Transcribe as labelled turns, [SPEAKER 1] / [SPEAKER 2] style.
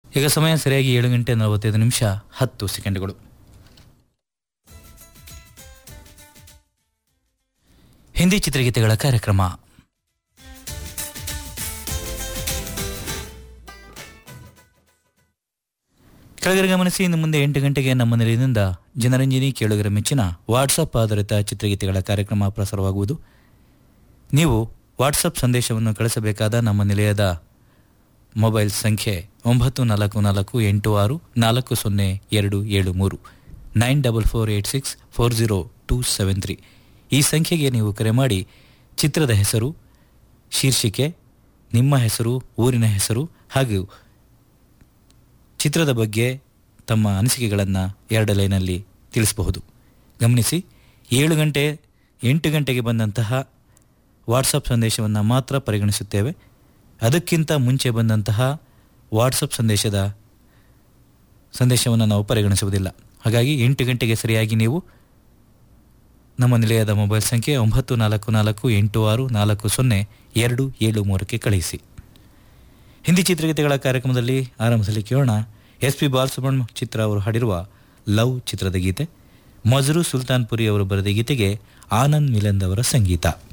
[SPEAKER 1] ಈಗ ಸಮಯ ಸರಿಯಾಗಿ ಏಳು ಗಂಟೆ ನಲವತ್ತೈದು ನಿಮಿಷ ಹತ್ತು ಸೆಕೆಂಡ್ಗಳು ಹಿಂದಿ ಚಿತ್ರಗೀತೆಗಳ ಕಾರ್ಯಕ್ರಮ ಕೆಳಗಡೆ ಗಮನಿಸಿ ಇನ್ನು ಮುಂದೆ ಎಂಟು ಗಂಟೆಗೆ ನಮ್ಮ ನಿಲಯದಿಂದ ಜನರಂಜನಿ ಕೇಳುಗರ ಮೆಚ್ಚಿನ ವಾಟ್ಸಪ್ ಆಧಾರಿತ ಚಿತ್ರಗೀತೆಗಳ ಕಾರ್ಯಕ್ರಮ ಪ್ರಸಾರವಾಗುವುದು ನೀವು ವಾಟ್ಸಪ್ ಸಂದೇಶವನ್ನು ಕಳಿಸಬೇಕಾದ ನಮ್ಮ ನಿಲಯದ ಮೊಬೈಲ್ ಸಂಖ್ಯೆ ಒಂಬತ್ತು ನಾಲ್ಕು ನಾಲ್ಕು ಎಂಟು ಆರು ನಾಲ್ಕು ಸೊನ್ನೆ ಎರಡು ಏಳು ಮೂರು nine double four eight six four zero two seven three ಈ ಸಂಖ್ಯೆಗೆ ನೀವು ಕರೆ ಮಾಡಿ ಚಿತ್ರದ ಹೆಸರು ಶೀರ್ಷಿಕೆ ನಿಮ್ಮ ಹೆಸರು ಊರಿನ ಹೆಸರು ಹಾಗೂ ಚಿತ್ರದ ಬಗ್ಗೆ ತಮ್ಮ ಅನಿಸಿಕೆಗಳನ್ನು ಎರಡು ಲೈನಲ್ಲಿ ತಿಳಿಸಬಹುದು ಗಮನಿಸಿ ಏಳು ಗಂಟೆ ಎಂಟು ಗಂಟೆಗೆ ಬಂದಂತಹ ವಾಟ್ಸಪ್ ಸಂದೇಶವನ್ನು ಮಾತ್ರ ಪರಿಗಣಿಸುತ್ತೇವೆ ಅದಕ್ಕಿಂತ ಮುಂಚೆ ಬಂದಂತಹ ವಾಟ್ಸಪ್ ಸಂದೇಶದ ಸಂದೇಶವನ್ನು ನಾವು ಪರಿಗಣಿಸುವುದಿಲ್ಲ ಹಾಗಾಗಿ ಎಂಟು ಗಂಟೆಗೆ ಸರಿಯಾಗಿ ನೀವು ನಮ್ಮ ನಿಲಯದ ಮೊಬೈಲ್ ಸಂಖ್ಯೆ ಒಂಬತ್ತು ನಾಲ್ಕು ನಾಲ್ಕು ಎಂಟು ಆರು ನಾಲ್ಕು ಸೊನ್ನೆ ಎರಡು ಏಳು ಮೂರಕ್ಕೆ ಕಳುಹಿಸಿ ಹಿಂದಿ ಚಿತ್ರಗೀತೆಗಳ ಕಾರ್ಯಕ್ರಮದಲ್ಲಿ ಆರಂಭಿಸಲಿ ಕೇಳೋಣ ಎಸ್ ಪಿ ಬಾಲಸುಬ್ರಹ್ಮಣ್ಯ ಚಿತ್ರ ಅವರು ಹಾಡಿರುವ ಲವ್ ಚಿತ್ರದ ಗೀತೆ ಮಜರು ಸುಲ್ತಾನ್ಪುರಿ ಅವರು ಬರೆದ ಗೀತೆಗೆ ಆನಂದ್ ಮಿಲಂದ್ ಅವರ ಸಂಗೀತ